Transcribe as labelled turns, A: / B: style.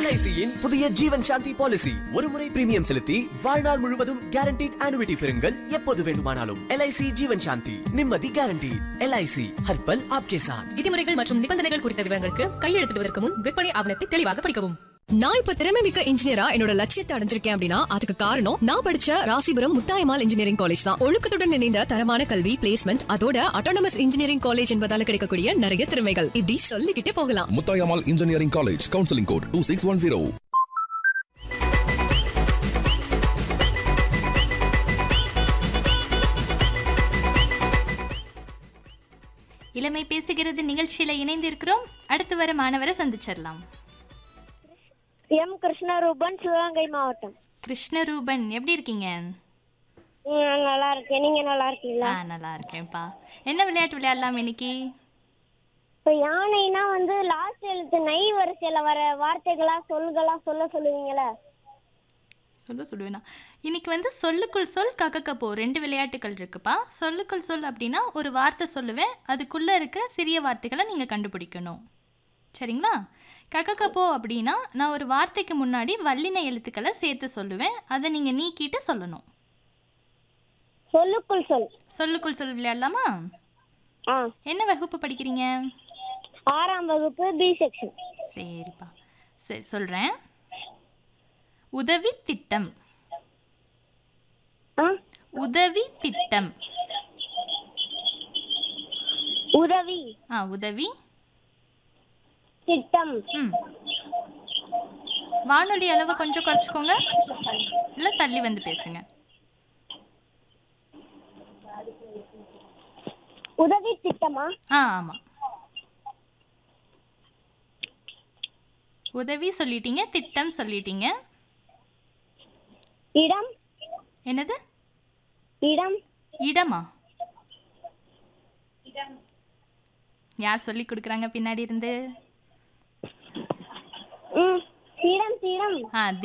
A: எல்ஐசியின் புதிய ஜீவன் சாந்தி பாலிசி ஒரு முறை பிரீமியம் செலுத்தி வாழ்நாள் முழுவதும் கேரண்டீட் ஆனுவிட்டி பெறுங்கள் எப்போது வேண்டுமானாலும் எல்ஐசி ஜீவன் சாந்தி நிம்மதி கேரண்டி எல்ஐசி ஹர்பல் ஆப்கே சாத்
B: விதிமுறைகள் மற்றும் நிபந்தனைகள் குறித்த விவரங்களுக்கு கையெழுத்திடுவதற்கு முன் விற்பனை ஆவணத்தை தெளிவாக படிக்கவும்
C: நான் இப்ப திறமை மிக்க இன்ஜினியரா என்னோட லட்சியத்தை அடைஞ்சிருக்கேன் அப்படின்னா அதுக்கு காரணம் நான் படிச்ச ராசிபுரம் முத்தாயமால் இன்ஜினியரிங் காலேஜ் தான் ஒழுக்கத்துடன் இணைந்த தரமான கல்வி பிளேஸ்மெண்ட் அதோட அட்டானமஸ் இன்ஜினியரிங் காலேஜ் என்பதால கிடைக்கக்கூடிய நிறைய திறமைகள் இப்படி சொல்லிக்கிட்டே போகலாம்
D: Muthayammal engineering college counselling code two six one zero
E: இளமை பேசுகிறது நிகழ்ச்சியில இணைந்து இருக்கிறோம் அடுத்து வர மாணவரை சந்திச்சிடலாம்
F: எம் கிருஷ்ணரூபன் சிவகங்கை மாவட்டம்
E: கிருஷ்ணரூபன் எப்படி இருக்கீங்க
F: ம், நான் நல்லா இருக்கேன் நீங்க நல்லா இருக்கீங்களா
E: ஆ நல்லா இருக்கேன்ப்பா என்ன விளையாட்டு விளையாடலாம் இன்னைக்கு
F: இப்போ யானைனா வந்து லாஸ்ட் எழுத்து நை வரிசையில வர வார்த்தைகளா சொல்களா சொல்ல சொல்லுவீங்களா
E: சொல்ல சொல்லுவேனா இன்னைக்கு வந்து சொல்லுக்குள் சொல் கக்கக்கப்போ ரெண்டு விளையாட்டுகள் இருக்குப்பா சொல்லுக்குள் சொல் அப்படின்னா ஒரு வார்த்தை சொல்லுவேன் அதுக்குள்ளே இருக்க சிறிய வார்த்தைகளை நீங்கள் கண்டுபிடிக்கணும் சரிங்களா கக்கக்கப்போ அப்படின்னா நான் ஒரு வார்த்தைக்கு முன்னாடி வல்லின எழுத்துக்களை சேர்த்து சொல்லுவேன் அதை நீங்கள் நீக்கிட்டு சொல்லணும்
F: சொல்லுக்குள் சொல்
E: சொல்லுக்குள் சொல் விளையாடலாமா
F: ஆ
E: என்ன வகுப்பு படிக்கிறீங்க
F: ஆறாம் வகுப்பு பி செக்ஷன்
E: சரிப்பா சரி சொல்கிறேன் உதவி திட்டம்
F: ஆ
E: உதவி திட்டம்
F: உதவி
E: ஆ உதவி
F: திட்டம்
E: ம் வானொலி அளவை கொஞ்சம் குறைச்சிக்கோங்க இல்லை தள்ளி வந்து பேசுங்க
F: உதவி திட்டமா
E: ஆ ஆமாம் உதவி சொல்லிட்டீங்க திட்டம் சொல்லிட்டீங்க
F: இடம்
E: என்னது
F: இடம்
E: இடமா யார் சொல்லி கொடுக்குறாங்க பின்னாடி இருந்து
F: ம் இடம் இடம்
E: ஆ